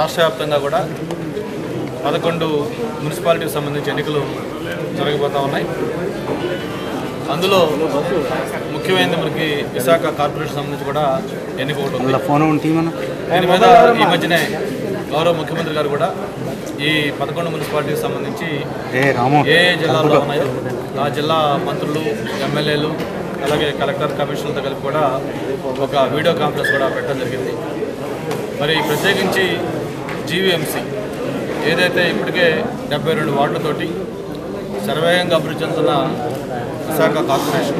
రాష్ట్ర వ్యాప్తంగా కూడా పదకొండు మున్సిపాలిటీకి సంబంధించి ఎన్నికలు జరగబోతూ ఉన్నాయి అందులో ముఖ్యమైనది మనకి విశాఖ కార్పొరేషన్ సంబంధించి కూడా ఎన్నిక ఒకటి ఉంది ఫోన్ ఉంటే మన దీని మీద ఈ మధ్యనే గౌరవ ముఖ్యమంత్రి గారు కూడా ఈ పదకొండు మున్సిపాలిటీకి సంబంధించి ఏ రాము ఏ ఏ జిల్లాల్లో ఉన్నాయో ఆ జిల్లా మంత్రులు ఎమ్మెల్యేలు అలాగే కలెక్టర్ కమిషనర్తో కలిపి కూడా ఒక వీడియో కాన్ఫరెన్స్ కూడా పెట్టడం జరిగింది మరి ప్రత్యేకించి జీవీఎంసీ ఏదైతే ఇప్పటికే డెబ్బై రెండు వార్డులతోటి శరవేగంగా అభివృద్ధి చెందుతున్న విశాఖ కార్పొరేషన్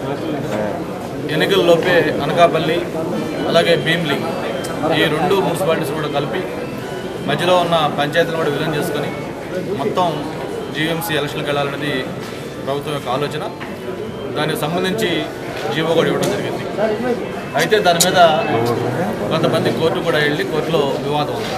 ఎన్నికల్లోపే అనకాపల్లి అలాగే భీమ్లీ ఈ రెండు మున్సిపాలిటీస్ కూడా కలిపి మధ్యలో ఉన్న పంచాయతీలు కూడా విలీనం చేసుకొని మొత్తం జీవీఎంసీ ఎలక్షన్కి వెళ్ళాలనేది ప్రభుత్వం యొక్క ఆలోచన దానికి సంబంధించి జీవో కూడా ఇవ్వడం జరిగింది అయితే దాని మీద కొంతమంది కోర్టు కూడా వెళ్ళి కోర్టులో వివాదం ఉంది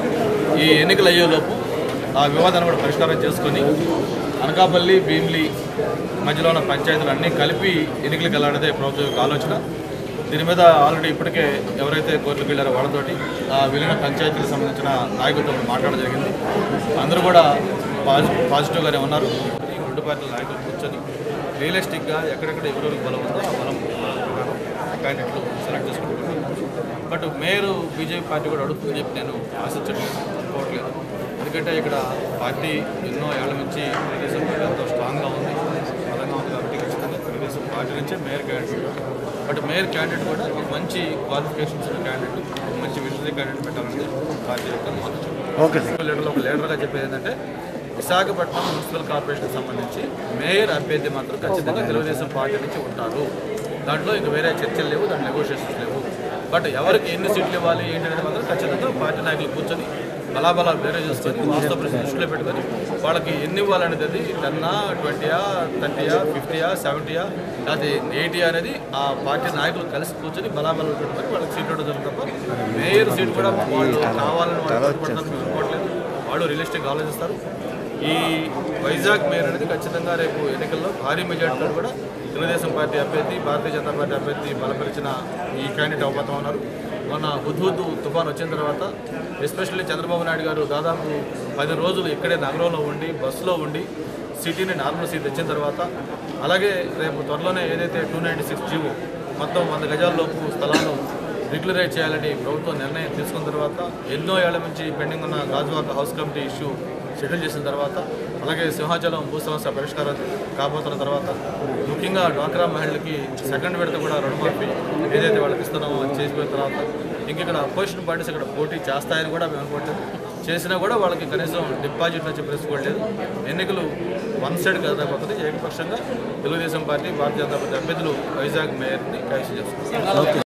ఈ ఎన్నికలు అయ్యేలోపు ఆ వివాదాన్ని కూడా పరిష్కారం చేసుకొని అనకాపల్లి భీమిలి మధ్యలో ఉన్న పంచాయతీలు అన్నీ కలిపి ఎన్నికలకు వెళ్ళాలనేదే ప్రభుత్వం యొక్క ఆలోచన దీని మీద ఆల్రెడీ ఇప్పటికే ఎవరైతే కోర్టుకు వెళ్ళారో వాళ్ళతోటి ఆ విలీన పంచాయతీలకు సంబంధించిన నాయకులతో మాట్లాడడం జరిగింది అందరూ కూడా పాజి పాజిటివ్గానే ఉన్నారు ఈ రెండు పార్టీల నాయకులు కూర్చొని రియలిస్టిక్గా ఎక్కడెక్కడ ఎవరెవరికి బలం ఉందో ఆ బలం ప్రకారం క్యాండిడేట్లు సెలెక్ట్ చేసుకుంటున్నారు బట్ మేయర్ బీజేపీ పార్టీ కూడా అడుగుతుందని చెప్పి నేను ఆశించడం అనుకోవట్లేదు ఎందుకంటే ఇక్కడ పార్టీ ఎన్నో ఏళ్ల నుంచి తెలుగుదేశం పార్టీ ఎంతో స్ట్రాంగ్గా ఉంది బలంగా ఉంది కాబట్టి ఖచ్చితంగా తెలుగుదేశం పార్టీ నుంచే mayor candidate but mayor candidate కూడా ఒక మంచి క్వాలిఫికేషన్స్ ఉన్న క్యాండిడేట్ ఒక మంచి విషయ క్యాండిడేట్ పెట్టాలనేది పార్టీ యొక్క ఆలోచన ఓకే లీడర్లో ఒక లీడర్గా చెప్పేది ఏంటంటే విశాఖపట్నం మున్సిపల్ కార్పొరేషన్కి సంబంధించి మేయర్ అభ్యర్థి మాత్రం ఖచ్చితంగా తెలుగుదేశం పార్టీ నుంచి ఉంటారు దాంట్లో ఇంక వేరే చర్చలు లేవు దాంట్లో నెగోషియేషన్స్ లేవు బట్ ఎవరికి ఎన్ని సీట్లు ఇవ్వాలి ఏంటి అనేది మాత్రం ఖచ్చితంగా పార్టీ నాయకులు కూర్చొని బలాబలాలు వేరే చేసుకొని వాస్తవ పరిస్థితి దృష్టిలో పెట్టుకొని వాళ్ళకి ఎన్ని ఇవ్వాలనేది అది టెన్నా ట్వంటీయా థర్టీయా ఫిఫ్టీయా సెవెంటీయా లేకపోతే ఎయిటీయా అనేది ఆ పార్టీ నాయకులు కలిసి కూర్చొని బలాబలాలు పెట్టుకొని వాళ్ళకి సీట్ ఇవ్వడం జరుగుతుంది తప్ప మేయర్ సీట్ కూడా వాళ్ళు కావాలని వాళ్ళు పట్టుబడతారు మేము అనుకోవట్లేదు వాళ్ళు రియలిస్టిక్ ఆలోచిస్తారు ఈ వైజాగ్ మేయర్ అనేది ఖచ్చితంగా రేపు ఎన్నికల్లో భారీ మెజార్టీతో కూడా తెలుగుదేశం పార్టీ అభ్యర్థి భారతీయ జనతా పార్టీ అభ్యర్థి బలపరిచిన ఈ క్యాండిడేట్ అవబోతా ఉన్నారు మొన్న హుద్హుద్ తుఫాన్ వచ్చిన తర్వాత ఎస్పెషల్లీ చంద్రబాబు నాయుడు గారు దాదాపు పది రోజులు ఇక్కడే నగరంలో ఉండి బస్సులో ఉండి సిటీని నార్మల్ సీట్ తెచ్చిన తర్వాత అలాగే రేపు త్వరలోనే ఏదైతే టూ నైంటీ సిక్స్ జీవో మొత్తం వంద గజాల్లోపు స్థలాలు డిక్లరేట్ చేయాలని ప్రభుత్వం నిర్ణయం తీసుకున్న తర్వాత ఎన్నో ఏళ్ల నుంచి పెండింగ్ ఉన్న Gajuwaka house committee issue schedule చేసిన తర్వాత అలాగే సింహాచలం భూ సమస్య పరిష్కారం కాబోతున్న తర్వాత ముఖ్యంగా డ్వాక్రా మహిళలకి సెకండ్ విడత కూడా రుణమాఫీ ఏదైతే వాళ్ళకి ఇస్తున్నామో అది చేసిపోయిన తర్వాత ఇంక ఇక్కడ అపోజిషన్ పార్టీస్ ఇక్కడ పోటీ చేస్తాయని కూడా మేము అనుకోవట్లేదు చేసినా కూడా వాళ్ళకి కనీసం డిపాజిట్ వచ్చే పరిస్థితి కూడా లేదు ఎన్నికలు వన్ సైడ్ కదకపోతుంది ఏకపక్షంగా తెలుగుదేశం పార్టీ భారతీయ జనతా పార్టీ అభ్యర్థులు వైజాగ్ మేయర్ని కైవసం చేస్తున్నారు